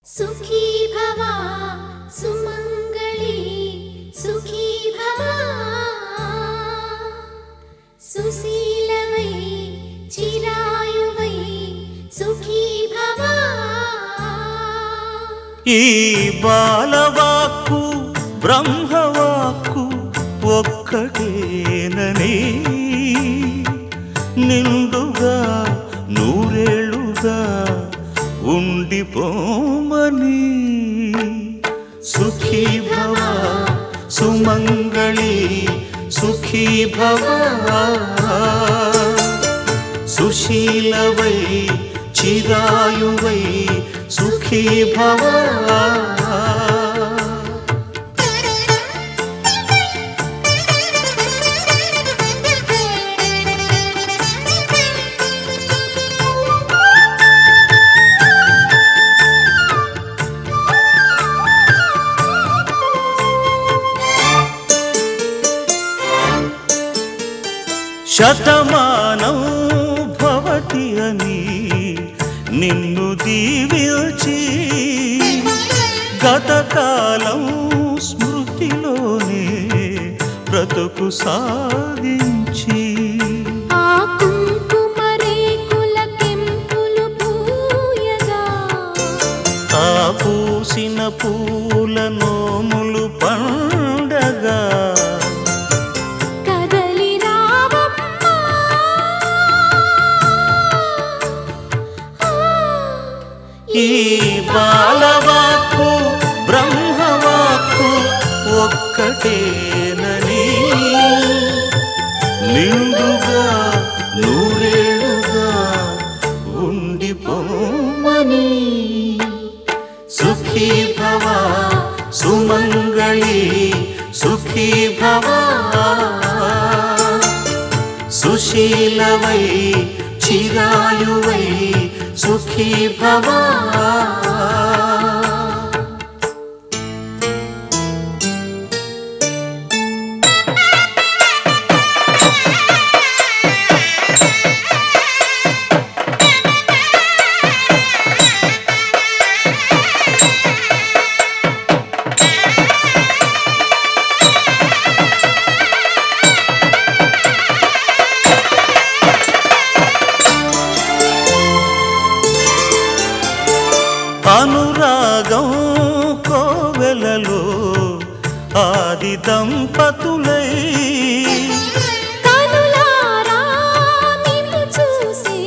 సుఖీ భవ సుమంగళి సుఖీ భవ సుశీలవై చిరాయువై సుఖీ భవ ఈ బాలవాక్కు బ్రహ్మవాక్కు ఒక్కటేనని నిండుగా నూరేళ్ళుగా ఉండిపోమని సుఖీ భవ సుమంగళి సుఖీ భవ సుశీలవై చిరాయువై సుఖీ భవ శతమానం భవతి అని నిన్ను దీవిల్చి గతకాలం స్మృతిలోనే బ్రతుకు సాగించి ఆ కుంకుమ రేకుల కెంపులు పూయగా ఆ పూసిన పూల నోములు పండగా కదలి రావమ్మా ఈ బాలవాక్కు బ్రహ్మవాక్కు ఒక్కటేనని నిండుగా నూరేళ్ళుగా ఉండిపోమని సుఖీ భవ సుమంగళి సుఖీ భవ సుశీలవై చిరాయువై సుఖీ భవ అనురాగం కోవెలలో ఆది దంపతులై కనులారా నిన్ను చూసే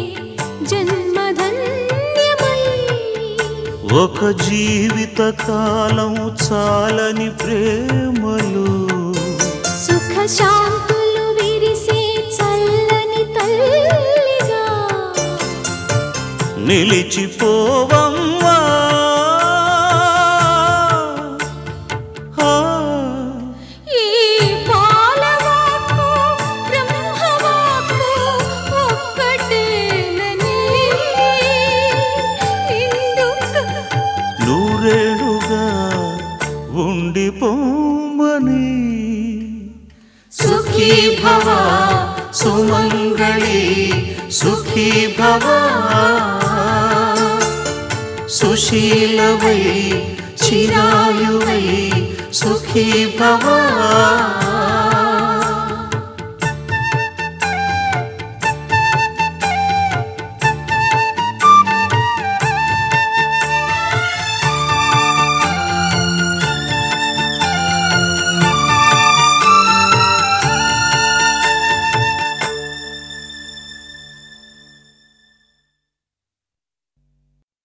జన్మధన్యమై ఒక జీవిత కాలం చాలని ప్రేమలు సుఖ శాంతులు విరిసే చల్లని తల్లిగా నిలిచిపోవమ్మా ఆ, ఈ బాలవాక్కు బ్రహ్మవాక్కు ఒక్కటేనని నిండుగా నూరేళ్ళుగా ఉండిపోమని సుఖీ భవ సుమంగళి సుఖీ భవ సుశీలవై చిరాయువై సుఖీ భవ